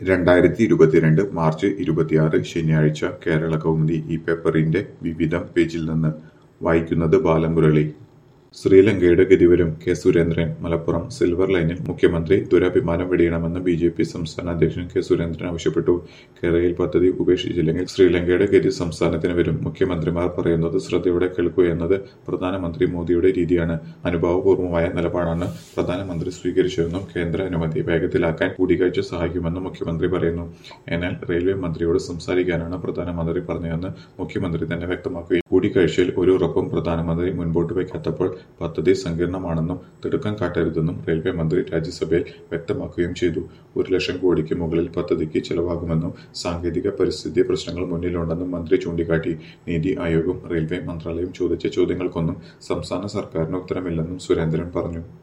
രണ്ടായിരത്തി ഇരുപത്തിരണ്ട് മാർച്ച് ഇരുപത്തിയാറ് ശനിയാഴ്ച കേരള കൗമുദി ഈ പേപ്പറിന്റെ വിവിധം പേജിൽ നിന്ന് വായിക്കുന്നത് ബാലമുരളി ശ്രീലങ്കയുടെ ഗതിവരും കെ സുരേന്ദ്രൻ മലപ്പുറം സിൽവർ ലൈനിൽ മുഖ്യമന്ത്രി ദുരഭിമാനം വെടിയണമെന്ന് ബി ജെ പി സംസ്ഥാന അധ്യക്ഷൻ കെ സുരേന്ദ്രൻ ആവശ്യപ്പെട്ടു കേരളയിൽ പദ്ധതി ഉപേക്ഷിച്ചില്ലെങ്കിൽ ശ്രീലങ്കയുടെ ഗതി സംസ്ഥാനത്തിന് വരും മുഖ്യമന്ത്രിമാർ പറയുന്നത് ശ്രദ്ധയോടെ കേൾക്കൂ എന്നത് പ്രധാനമന്ത്രി മോദിയുടെ രീതിയാണ് അനുഭാവപൂർവമായ നിലപാടാണ് പ്രധാനമന്ത്രി സ്വീകരിച്ചതെന്നും കേന്ദ്ര അനുമതി വേഗത്തിലാക്കാൻ കൂടിക്കാഴ്ച സഹായിക്കുമെന്നും മുഖ്യമന്ത്രി പറയുന്നു എന്നാൽ റെയിൽവേ മന്ത്രിയോട് സംസാരിക്കാനാണ് പ്രധാനമന്ത്രി പറഞ്ഞതെന്ന് മുഖ്യമന്ത്രി തന്നെ വ്യക്തമാക്കുകയും കൂടിക്കാഴ്ചയിൽ ഒരു ഉറപ്പും പ്രധാനമന്ത്രി മുൻപോട്ട് വയ്ക്കാത്തപ്പോൾ പദ്ധതി സങ്കീർണമാണെന്നും തിടുക്കം കാട്ടരുതെന്നും റെയിൽവേ മന്ത്രി രാജ്യസഭയിൽ വ്യക്തമാക്കുകയും ചെയ്തു ഒരു ലക്ഷം കോടിക്ക് മുകളിൽ പദ്ധതിക്ക് ചെലവാകുമെന്നും സാങ്കേതിക പരിസ്ഥിതി പ്രശ്നങ്ങൾ മുന്നിലുണ്ടെന്നും മന്ത്രി ചൂണ്ടിക്കാട്ടി നീതി ആയോഗും റെയിൽവേ മന്ത്രാലയം ചോദിച്ച ചോദ്യങ്ങൾക്കൊന്നും സംസ്ഥാന സർക്കാരിന് ഉത്തരമില്ലെന്നും സുരേന്ദ്രൻ പറഞ്ഞു